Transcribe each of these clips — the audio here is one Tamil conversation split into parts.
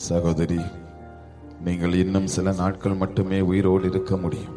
சகோதரி நீங்கள் இன்னும் சில நாட்கள் மட்டுமே உயிரோடு இருக்க முடியும்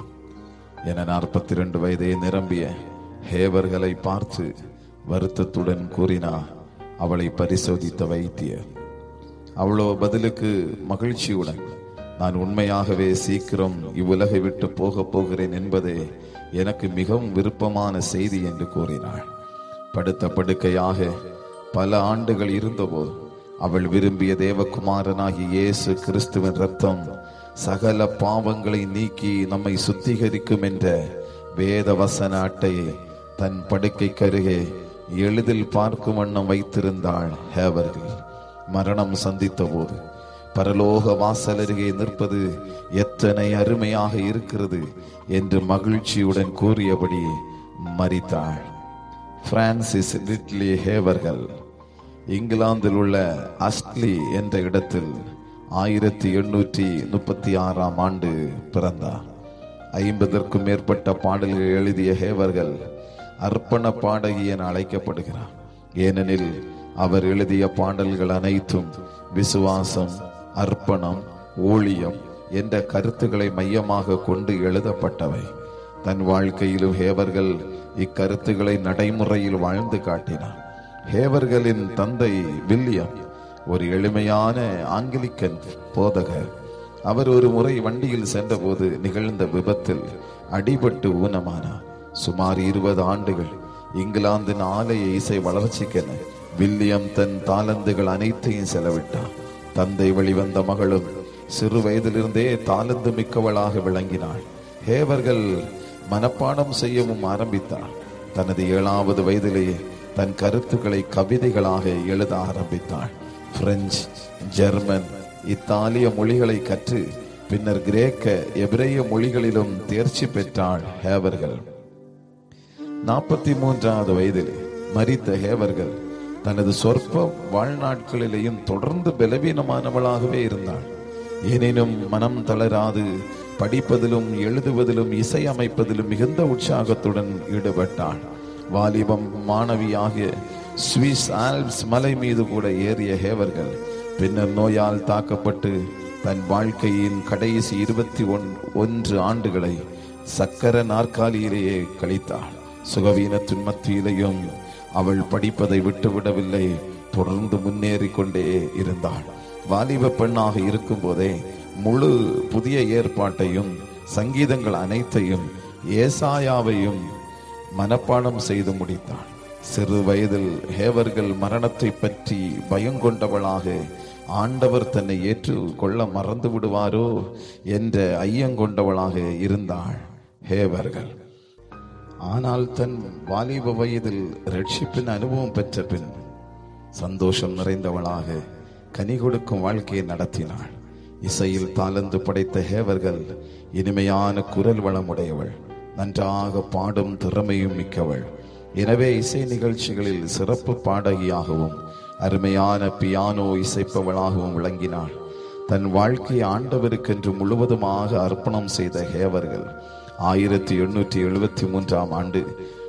என நாற்பத்தி ரெண்டு வயதே நிரம்பிய ஹேவர்களை பார்த்து வருத்தத்துடன் கூறினார் அவளை பரிசோதித்த வைத்தியர் அவ்வளோ பதிலுக்கு மகிழ்ச்சியுடன் நான் உண்மையாகவே சீக்கிரம் இவ்வுலகை விட்டு போக போகிறேன் என்பதே எனக்கு மிகவும் விருப்பமான செய்தி என்று கூறினாள் படுத்த படுக்கையாக பல ஆண்டுகள் இருந்தபோது அவள் விரும்பிய தேவகுமாரனாகிய இயேசு கிறிஸ்துவின் ரத்தம் சகல பாவங்களை நீக்கி நம்மை சுத்திகரிக்கும் என்ற வேத வசன அட்டையை தன் படுக்கை கருகே எளிதில் பார்க்கும் வண்ணம் வைத்திருந்தாள் ஹேவர்கள் மரணம் சந்தித்த போது பரலோக வாசல் அருகே நிற்பது எத்தனை அருமையாக இருக்கிறது என்று மகிழ்ச்சியுடன் கூறியபடி மரித்தாள் பிரான்சிஸ் லிட்லி ஹேவர்கள் இங்கிலாந்தில் உள்ள அஸ்ட்லி என்ற இடத்தில் ஆயிரத்தி எண்ணூற்றி முப்பத்தி ஆறாம் ஆண்டு பிறந்தார் ஐம்பதற்கும் மேற்பட்ட பாடல்கள் எழுதிய ஹேவர்கள் அர்ப்பண பாடகி என அழைக்கப்படுகிறார் ஏனெனில் அவர் எழுதிய பாடல்கள் அனைத்தும் விசுவாசம் அர்ப்பணம் ஊழியம் என்ற கருத்துக்களை மையமாக கொண்டு எழுதப்பட்டவை தன் வாழ்க்கையிலும் ஹேவர்கள் இக்கருத்துக்களை நடைமுறையில் வாழ்ந்து காட்டினார் ஹேவர்களின் தந்தை வில்லியம் ஒரு எளிமையான ஆங்கிலிக்கன் போதகர் அவர் ஒரு முறை வண்டியில் சென்றபோது நிகழ்ந்த விபத்தில் அடிபட்டு ஊனமானார் சுமார் இருபது ஆண்டுகள் இங்கிலாந்தின் ஆலய இசை வளர்ச்சிக்கென வில்லியம் தன் தாளந்துகள் அனைத்தையும் செலவிட்டார் தந்தை வழிவந்த மகளும் சிறு வயதிலிருந்தே தாளந்து மிக்கவளாக விளங்கினாள் ஹேவர்கள் மனப்பாடம் செய்யவும் ஆரம்பித்தார் தனது ஏழாவது வயதிலேயே தன் கருத்துக்களை கவிதைகளாக எழுத ஆரம்பித்தாள் பிரெஞ்சு ஜெர்மன் இத்தாலிய மொழிகளை கற்று பின்னர் கிரேக்க எபிரேய மொழிகளிலும் தேர்ச்சி பெற்றாள் ஹேவர்கள் நாற்பத்தி மூன்றாவது வயதில் மரித்த ஹேவர்கள் தனது சொற்ப வாழ்நாட்களிலேயும் தொடர்ந்து பலவீனமானவளாகவே இருந்தாள் எனினும் மனம் தளராது படிப்பதிலும் எழுதுவதிலும் இசை அமைப்பதிலும் மிகுந்த உற்சாகத்துடன் ஈடுபட்டாள் வாலிபம் மாணவியாகிய சுவிஸ் ஆல்ப்ஸ் மலை மீது கூட ஏறிய ஹேவர்கள் பின்னர் நோயால் தாக்கப்பட்டு தன் வாழ்க்கையின் கடைசி இருபத்தி ஒன் ஒன்று ஆண்டுகளை சக்கர நாற்காலியிலேயே கழித்தாள் சுகவீனத்தின் மத்தியிலேயும் அவள் படிப்பதை விட்டுவிடவில்லை தொடர்ந்து முன்னேறி கொண்டே இருந்தாள் வாலிப பெண்ணாக இருக்கும் போதே முழு புதிய ஏற்பாட்டையும் சங்கீதங்கள் அனைத்தையும் ஏசாயாவையும் மனப்பாடம் செய்து முடித்தாள் சிறு வயதில் ஹேவர்கள் மரணத்தை பற்றி பயங்கொண்டவளாக ஆண்டவர் தன்னை ஏற்றுக்கொள்ள மறந்து விடுவாரோ என்ற ஐயங்கொண்டவளாக இருந்தாள் ஹேவர்கள் ஆனால் தன் வாலிப வயதில் ரட்சிப்பின் அனுபவம் பெற்ற பின் சந்தோஷம் நிறைந்தவளாக கனி கொடுக்கும் வாழ்க்கையை நடத்தினாள் இசையில் தாளந்து படைத்த ஹேவர்கள் இனிமையான குரல் வளமுடையவள் நன்றாக பாடும் திறமையும் மிக்கவள் எனவே இசை நிகழ்ச்சிகளில் சிறப்பு பாடகியாகவும் அருமையான பியானோ இசைப்பவளாகவும் விளங்கினாள் தன் வாழ்க்கை ஆண்டவருக்கென்று முழுவதுமாக அர்ப்பணம் செய்த ஹேவர்கள் ஆயிரத்தி எண்ணூற்றி எழுபத்தி மூன்றாம் ஆண்டு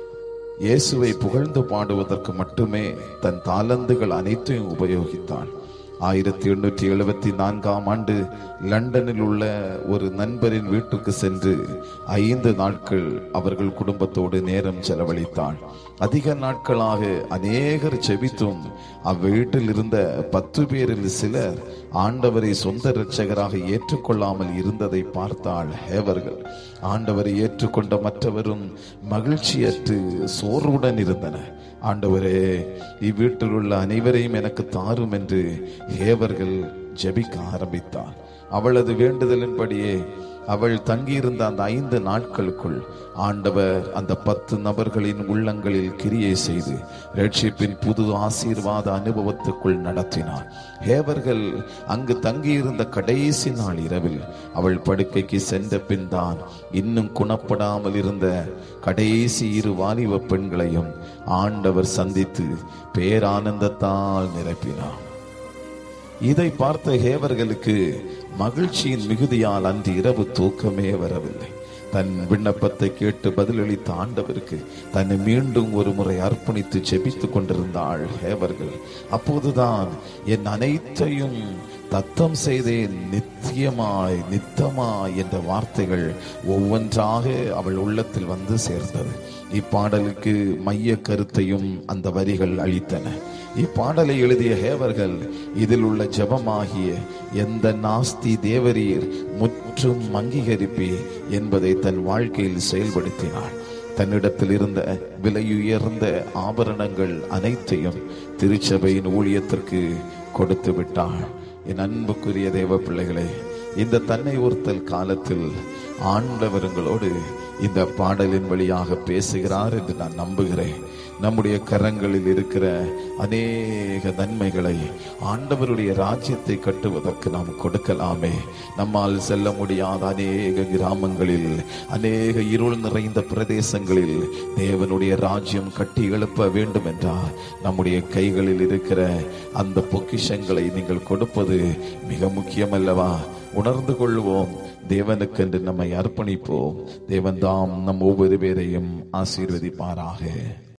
இயேசுவை புகழ்ந்து பாடுவதற்கு மட்டுமே தன் தாளந்துகள் அனைத்தையும் உபயோகித்தாள் ஆயிரத்தி எண்ணூற்றி எழுபத்தி நான்காம் ஆண்டு லண்டனில் உள்ள ஒரு நண்பரின் வீட்டுக்கு சென்று ஐந்து நாட்கள் அவர்கள் குடும்பத்தோடு நேரம் செலவழித்தாள் அதிக நாட்களாக அநேகர் செபித்தும் அவ்வீட்டில் இருந்த பத்து பேரில் சிலர் ஆண்டவரை சொந்த இரட்சகராக ஏற்றுக்கொள்ளாமல் இருந்ததை பார்த்தாள் ஹேவர்கள் ஆண்டவரை ஏற்றுக்கொண்ட மற்றவரும் மகிழ்ச்சியற்று சோர்வுடன் இருந்தனர் ஆண்டவரே இவ்வீட்டில் உள்ள அனைவரையும் எனக்கு தாரும் என்று ஹேவர்கள் ஜெபிக்க ஆரம்பித்தார் அவளது வேண்டுதலின்படியே அவள் தங்கியிருந்த அந்த ஐந்து நாட்களுக்குள் ஆண்டவர் அந்த பத்து நபர்களின் உள்ளங்களில் கிரியை செய்து ரட்சிப்பின் புது ஆசீர்வாத அனுபவத்துக்குள் நடத்தினார் ஹேவர்கள் அங்கு தங்கியிருந்த கடைசி நாள் இரவில் அவள் படுக்கைக்கு சென்ற பின் தான் இன்னும் குணப்படாமல் இருந்த கடைசி இரு வாலிப பெண்களையும் ஆண்டவர் சந்தித்து பேரானந்தத்தால் நிரப்பினார் இதை பார்த்த ஹேவர்களுக்கு மகிழ்ச்சியின் மிகுதியால் அன்று இரவு தூக்கமே வரவில்லை தன் விண்ணப்பத்தை கேட்டு பதிலளித்த ஆண்டவருக்கு தன்னை மீண்டும் ஒரு முறை அர்ப்பணித்து செபித்துக் கொண்டிருந்தாள் ஹேவர்கள் அப்போதுதான் என் அனைத்தையும் தத்தம் செய்தேன் நித்தியமாய் நித்தமாய் என்ற வார்த்தைகள் ஒவ்வொன்றாக அவள் உள்ளத்தில் வந்து சேர்ந்தது இப்பாடலுக்கு மைய கருத்தையும் அந்த வரிகள் அளித்தன இப்பாடலை எழுதிய ஹேவர்கள் இதில் உள்ள ஜெபமாகிய எந்த நாஸ்தி தேவரீர் முற்றும் அங்கீகரிப்பே என்பதை தன் வாழ்க்கையில் செயல்படுத்தினாள் தன்னிடத்தில் இருந்த விலையுயர்ந்த ஆபரணங்கள் அனைத்தையும் திருச்சபையின் ஊழியத்திற்கு கொடுத்து விட்டாள் என் அன்புக்குரிய தேவ பிள்ளைகளே இந்த தன்னை ஒருத்தல் காலத்தில் ஆண்டவருங்களோடு இந்த பாடலின் வழியாக பேசுகிறார் என்று நான் நம்புகிறேன் நம்முடைய கரங்களில் இருக்கிற அநேக நன்மைகளை ஆண்டவருடைய ராஜ்யத்தை கட்டுவதற்கு நாம் கொடுக்கலாமே நம்மால் செல்ல முடியாத அநேக கிராமங்களில் அநேக இருள் நிறைந்த பிரதேசங்களில் தேவனுடைய ராஜ்யம் கட்டி எழுப்ப வேண்டும் என்றால் நம்முடைய கைகளில் இருக்கிற அந்த பொக்கிஷங்களை நீங்கள் கொடுப்பது மிக முக்கியம் அல்லவா உணர்ந்து கொள்வோம் தேவனுக்கென்று நம்மை அர்ப்பணிப்போம் தேவன் தாம் நம் ஒவ்வொரு பேரையும் ஆசீர்வதிப்பாராக